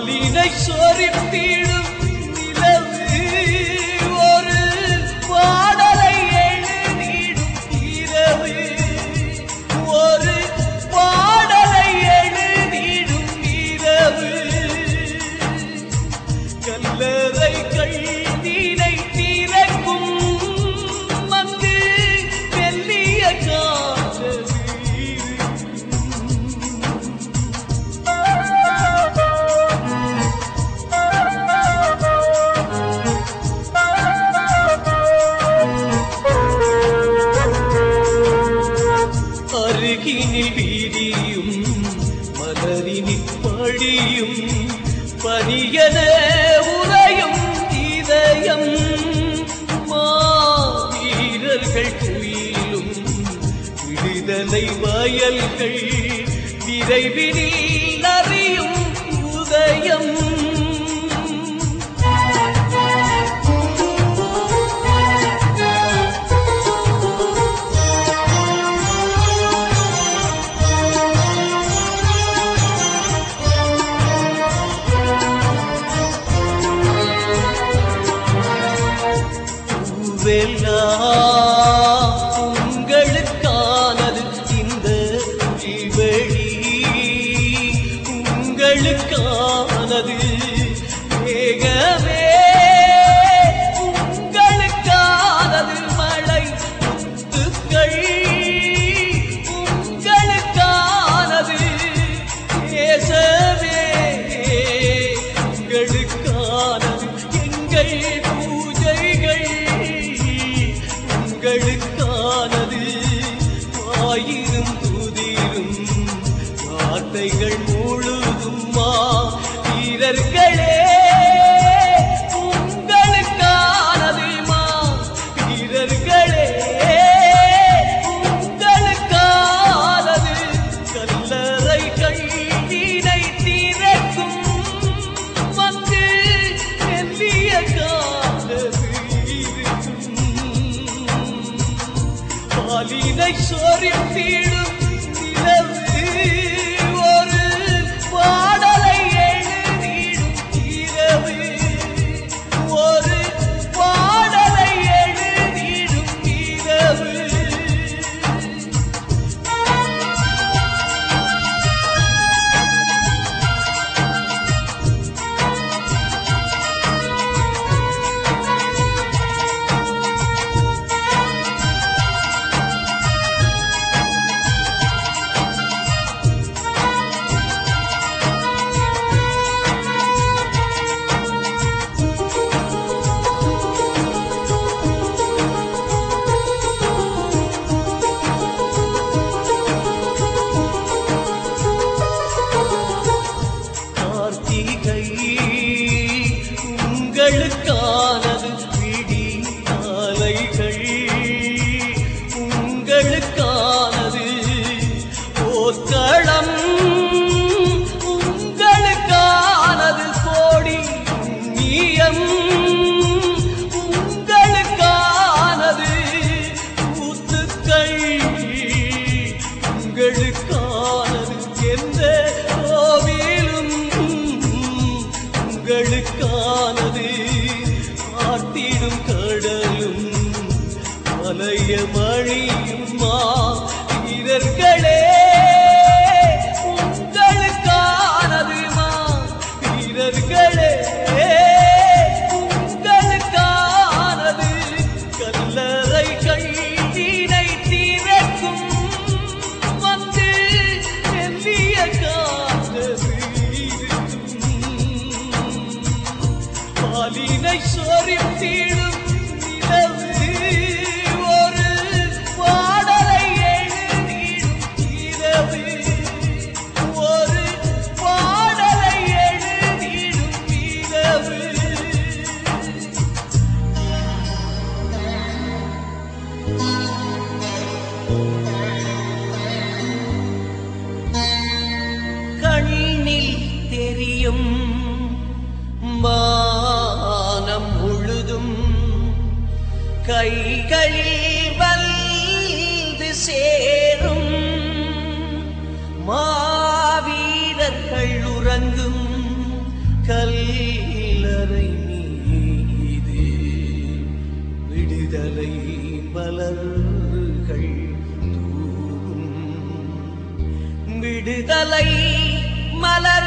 பாலினை சொரித்திடும் நிலவு ஒரு பாடலை எழுதிடும் இரவு ஒரு பாடலை எழுதிடும் இரவு கல்லறை கண்ணீரை திறக்கும் வந்து மெல்லிய காதல் அருகினில் வீதியும் மலரினில் படியும் பனியன உறையும் இதயம் மாவீரர்கள் குயிலும் விடுதலை வயல்கள் விரைவினில் அறியும் உதயம் பூவெல்லாம் உங்களுக்கானது இந்த புல்வெளி உங்களுக்கானது மேகமே உங்களுக்கானது மழை முத்துக்கள் உங்களுக்கானது தேசமே உங்களுக்கானது எங்கள் பூஜைகள் உங்களுக்கானது ஆயிரம் துதிரும் வார்த்தைகள் முழுதும் மா வீரர்களே உங்களுக்கானது மா வீரர்களே உங்களுக்கானது கல்லறை கண்ணீரை திறக்கும் வந்து மெல்லிய காதது பாலினை சொரித்திடும் நிலவு ஒரு பாடலை எழுதிடும் இரவு ஒரு பாடலை எழுதிடும் இரவு கார்த்திகை உங்களுக்கானது விடி காலைகள் உங்களுக்கானது போர்க்களம் உங்களுக்கானது கோடி நீயம் உங்களுக்கானது கூத்துக்கள் உங்களுக்கானது எந்த கோவிலும் உங்களுக்கானது காட்டிடும் கடலும் மலைய மழியுமா வீரர்களே உங்களுக்கானது மா வீரர்களே உங்களுக்கானது கல்லறை கண்ணீரை திறக்கும் வந்து மெல்லிய காதது பாலினை சொரித்திடும் நிலவு ஒரு பாடலை எழுதிடும் இரவு ஒரு பாடலை எழுதிடும் இரவு கண்ணில் தெரியும் வானம் முழுதும் கைகளில் வந்து சேரும் மாவீரர்கள் உறங்கும் மலர்கள் தூவும் விடுதலை மலர்